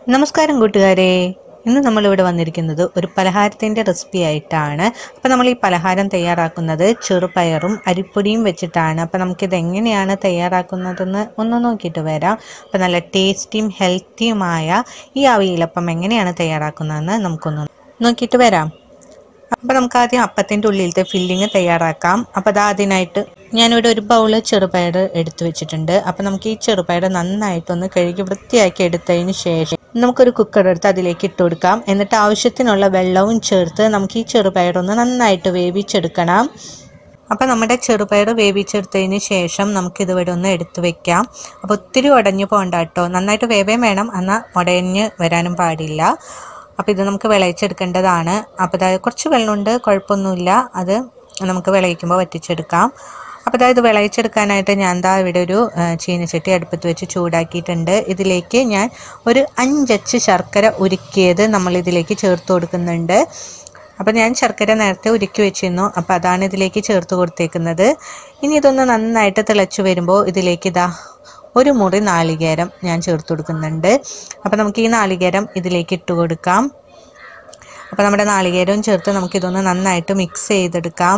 നമസ്കാരം കൂട്ടുകാരെ ഇന്ന് നമ്മളിവിടെ വന്നിരിക്കുന്നത് ഒരു പലഹാരത്തിൻ്റെ റെസിപ്പി ആയിട്ടാണ് അപ്പോൾ നമ്മൾ ഈ പലഹാരം തയ്യാറാക്കുന്നത് ചെറുപയറും അരിപ്പൊടിയും വെച്ചിട്ടാണ് അപ്പോൾ നമുക്കിത് എങ്ങനെയാണ് തയ്യാറാക്കുന്നതെന്ന് ഒന്ന് നോക്കിയിട്ട് വരാം അപ്പോൾ നല്ല ടേസ്റ്റിയും ഹെൽത്തിയുമായ ഈ അവിയലപ്പം എങ്ങനെയാണ് തയ്യാറാക്കുന്നതെന്ന് നമുക്കൊന്ന് നോക്കിയിട്ട് വരാം അപ്പോൾ നമുക്ക് ആദ്യം അപ്പത്തിൻ്റെ ഉള്ളിലത്തെ ഫില്ലിങ് തയ്യാറാക്കാം അപ്പോൾ അത് അതിനായിട്ട് ഞാനിവിടെ ഒരു ബൗള് ചെറുപയർ എടുത്തു വെച്ചിട്ടുണ്ട് അപ്പോൾ നമുക്ക് ഈ ചെറുപയർ നന്നായിട്ടൊന്ന് കഴുകി വൃത്തിയാക്കി എടുത്തതിന് ശേഷം നമുക്കൊരു കുക്കർ എടുത്ത് അതിലേക്ക് ഇട്ട് കൊടുക്കാം എന്നിട്ട് ആവശ്യത്തിനുള്ള വെള്ളവും ചേർത്ത് നമുക്ക് ഈ ചെറുപയറൊന്ന് നന്നായിട്ട് വേവിച്ചെടുക്കണം അപ്പോൾ നമ്മുടെ ചെറുപയർ വേവിച്ചെടുത്തതിന് ശേഷം നമുക്കിത് ഇവിടെ ഒന്ന് എടുത്തു വെക്കാം അപ്പോൾ ഒത്തിരി ഉടഞ്ഞു പോകണ്ട കേട്ടോ നന്നായിട്ട് വേവേം വേണം എന്നാൽ ഉടഞ്ഞ് വരാനും പാടില്ല അപ്പോൾ ഇത് നമുക്ക് വിളയിച്ചെടുക്കേണ്ടതാണ് അപ്പോൾ അതായത് കുറച്ച് വെള്ളമുണ്ട് കുഴപ്പമൊന്നുമില്ല അത് നമുക്ക് വിളയിക്കുമ്പോൾ വറ്റിച്ചെടുക്കാം അപ്പോൾ അതായത് വിളയിച്ചെടുക്കാനായിട്ട് ഞാൻ ദാ ഇവിടെ ഒരു ആ, ചീനച്ചട്ടി അടുപ്പത്ത് വെച്ച് ചൂടാക്കിയിട്ടുണ്ട് ഇതിലേക്ക് ഞാൻ ഒരു അഞ്ചച്ച് ശർക്കര ഉരുക്കിയത് നമ്മൾ ഇതിലേക്ക് ചേർത്ത് കൊടുക്കുന്നുണ്ട് അപ്പോൾ ഞാൻ ശർക്കര നേരത്തെ ഉരുക്കി വെച്ചിരുന്നു അപ്പോൾ അതാണ് ഇതിലേക്ക് ചേർത്ത് കൊടുത്തേക്കുന്നത് ഇനി ഇതൊന്ന് നന്നായിട്ട് തിളച്ച് വരുമ്പോൾ ഇതിലേക്ക് ഇതാ ഒരു മുറി നാളികേരം ഞാൻ ചേർത്ത് കൊടുക്കുന്നുണ്ട് അപ്പോൾ നമുക്ക് ഈ നാളികേരം ഇതിലേക്ക് ഇട്ട് കൊടുക്കാം അപ്പോൾ നമ്മുടെ നാളികേരവും ചേർത്ത് നമുക്കിതൊന്ന് നന്നായിട്ട് മിക്സ് ചെയ്തെടുക്കാം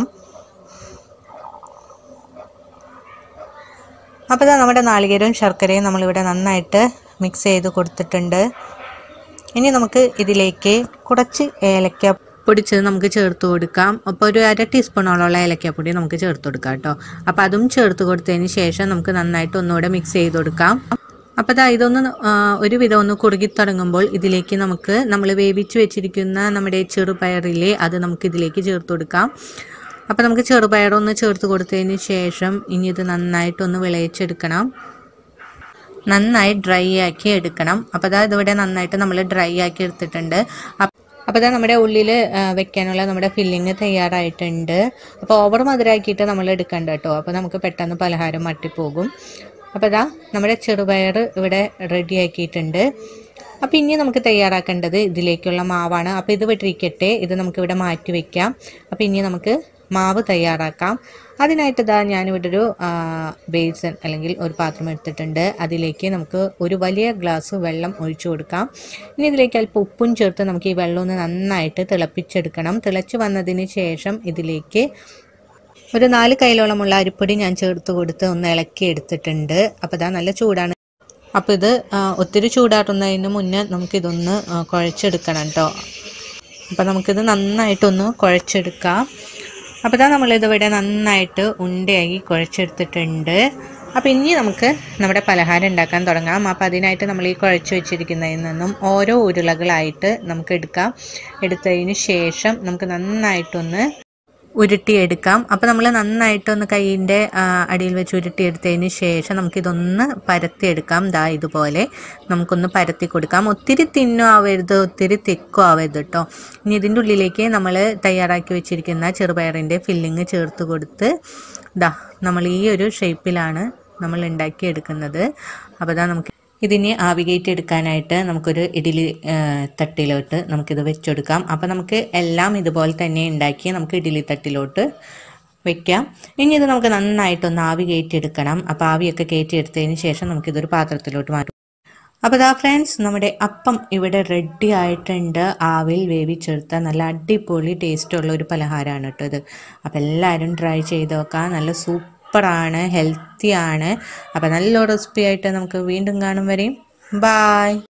അപ്പോൾ ഇതാ നമ്മുടെ നാളികേരവും ശർക്കരയും നമ്മളിവിടെ നന്നായിട്ട് മിക്സ് ചെയ്ത് കൊടുത്തിട്ടുണ്ട് ഇനി നമുക്ക് ഇതിലേക്ക് കുറച്ച് ഏലക്ക പൊടിച്ചത് നമുക്ക് ചേർത്ത് കൊടുക്കാം അപ്പോൾ ഒരു അര ടീസ്പൂണോളമുള്ള ഏലക്കാപ്പൊടി നമുക്ക് ചേർത്ത് കൊടുക്കാം കേട്ടോ അപ്പോൾ അതും ചേർത്ത് കൊടുത്തതിന് ശേഷം നമുക്ക് നന്നായിട്ട് ഒന്നുകൂടെ മിക്സ് ചെയ്ത് കൊടുക്കാം അപ്പോൾ ദാ ഇതൊന്ന് ആ, ഒരുവിധം ഒന്ന് കുറുകി തുടങ്ങുമ്പോൾ ഇതിലേക്ക് നമുക്ക് നമ്മൾ വേവിച്ച് വെച്ചിരിക്കുന്ന നമ്മുടെ ചെറുപയറില്ലേ അത് നമുക്ക് ഇതിലേക്ക് ചേർത്ത് കൊടുക്കാം അപ്പോൾ നമുക്ക് ചെറുപയറൊന്ന് ചേർത്ത് കൊടുത്തതിന് ശേഷം ഇനി ഇത് നന്നായിട്ടൊന്ന് വിളയിച്ചെടുക്കണം നന്നായി ഡ്രൈ ആക്കി എടുക്കണം അപ്പോൾ അതാ ഇതിവിടെ നന്നായിട്ട് നമ്മൾ ഡ്രൈ ആക്കി എടുത്തിട്ടുണ്ട് അപ്പോൾ അതാ നമ്മുടെ ഉള്ളിൽ വെക്കാനുള്ള നമ്മുടെ ഫില്ലിങ് തയ്യാറായിട്ടുണ്ട് അപ്പോൾ ഓവർ മധുരമാക്കിയിട്ട് നമ്മൾ എടുക്കണ്ട കേട്ടോ അപ്പോൾ നമുക്ക് പെട്ടെന്ന് പലഹാരം മട്ടിപ്പോകും അപ്പോൾ അതാ നമ്മുടെ ചെറുപയർ ഇവിടെ റെഡി ആക്കിയിട്ടുണ്ട് അപ്പോൾ ഇനി നമുക്ക് തയ്യാറാക്കേണ്ടത് ഇതിലേക്കുള്ള മാവാണ് അപ്പോൾ ഇത് വിട്ടിരിക്കട്ടെ ഇത് നമുക്കിവിടെ മാറ്റി വയ്ക്കാം അപ്പോൾ ഇനി നമുക്ക് മാവ് തയ്യാറാക്കാം അതിനായിട്ട് ഇതാ ഞാനിവിടെ ഒരു ബേസൻ അല്ലെങ്കിൽ ഒരു പാത്രം എടുത്തിട്ടുണ്ട് അതിലേക്ക് നമുക്ക് ഒരു വലിയ ഗ്ലാസ് വെള്ളം ഒഴിച്ചു കൊടുക്കാം ഇനി ഇതിലേക്ക് അല്പം ഉപ്പും ചേർത്ത് നമുക്ക് ഈ വെള്ളം ഒന്ന് നന്നായിട്ട് തിളപ്പിച്ചെടുക്കണം തിളച്ച് വന്നതിന് ശേഷം ഇതിലേക്ക് ഒരു നാല് കൈയിലോളമുള്ള അരിപ്പൊടി ഞാൻ ചേർത്ത് കൊടുത്ത് ഒന്ന് ഇളക്കി എടുത്തിട്ടുണ്ട് അപ്പോൾ ഇതാ നല്ല ചൂടാണ് അപ്പോൾ ഇത് ആ, ഒത്തിരി ചൂടാറുന്നതിന് മുന്നേ നമുക്കിതൊന്ന് ആ, കുഴച്ചെടുക്കണം കേട്ടോ അപ്പോൾ നമുക്കിത് നന്നായിട്ടൊന്ന് കുഴച്ചെടുക്കാം അപ്പോൾ ഇതാ നമ്മളിതിവിടെ നന്നായിട്ട് ഉണ്ടയാക്കി കുഴച്ചെടുത്തിട്ടുണ്ട് അപ്പോൾ ഇനി നമുക്ക് നമ്മുടെ പലഹാരം ഉണ്ടാക്കാൻ തുടങ്ങാം അപ്പോൾ അതിനായിട്ട് നമ്മൾ ഈ കുഴച്ച് വെച്ചിരിക്കുന്നതിൽ നിന്നും ഓരോ ഉരുളകളായിട്ട് നമുക്ക് എടുക്കാം എടുത്തതിന് ശേഷം നമുക്ക് നന്നായിട്ടൊന്ന് ഉരുട്ടിയെടുക്കാം അപ്പോൾ നമ്മൾ നന്നായിട്ടൊന്ന് കൈയിൻ്റെ അടിയിൽ വെച്ച് ഉരുട്ടിയെടുത്തതിന് ശേഷം നമുക്കിതൊന്ന് പരത്തിയെടുക്കാം ദാ ഇതുപോലെ നമുക്കൊന്ന് പരത്തി കൊടുക്കാം ഒത്തിരി തിന്നും ആവരുത് ഒത്തിരി തിക്കും ആവരുത് കേട്ടോ ഇനി ഇതിൻ്റെ ഉള്ളിലേക്ക് നമ്മൾ തയ്യാറാക്കി വെച്ചിരിക്കുന്ന ചെറുപയറിൻ്റെ ഫില്ലിങ് ചേർത്ത് കൊടുത്ത് ദാ നമ്മൾ ഈ ഒരു ഷേപ്പിലാണ് നമ്മൾ ഉണ്ടാക്കിയെടുക്കുന്നത് അപ്പോൾ ദാ നമുക്ക് ഇതിനെ ആവികേറ്റ് എടുക്കാനായിട്ട് നമുക്കൊരു ഇഡ്ഡലി ആ, തട്ടിലോട്ട് നമുക്കിത് വെച്ചെടുക്കാം അപ്പോൾ നമുക്ക് എല്ലാം ഇതുപോലെ തന്നെ ഉണ്ടാക്കി നമുക്ക് ഇഡ്ഡലി തട്ടിലോട്ട് വെക്കാം ഇനി ഇത് നമുക്ക് നന്നായിട്ടൊന്ന് ആവി കയറ്റിയെടുക്കണം അപ്പോൾ ആവിയൊക്കെ കയറ്റിയെടുത്തതിന് ശേഷം നമുക്കിതൊരു പാത്രത്തിലോട്ട് മാറ്റും അപ്പോൾ ദാ ഫ്രണ്ട്സ് നമ്മുടെ അപ്പം ഇവിടെ റെഡി ആയിട്ടുണ്ട് ആവിൽ വേവിച്ചെടുത്ത നല്ല അടിപൊളി ടേസ്റ്റുള്ള ഒരു പലഹാരമാണ് കേട്ടോ ഇത് അപ്പോൾ എല്ലാവരും ട്രൈ ചെയ്ത് നോക്കാം നല്ല സൂപ്പറാണ് ഹെൽത്തിയാണ് അപ്പോൾ നല്ലൊരു റെസിപ്പി ആയിട്ട് നമുക്ക് വീണ്ടും കാണും വരെയും ബായ്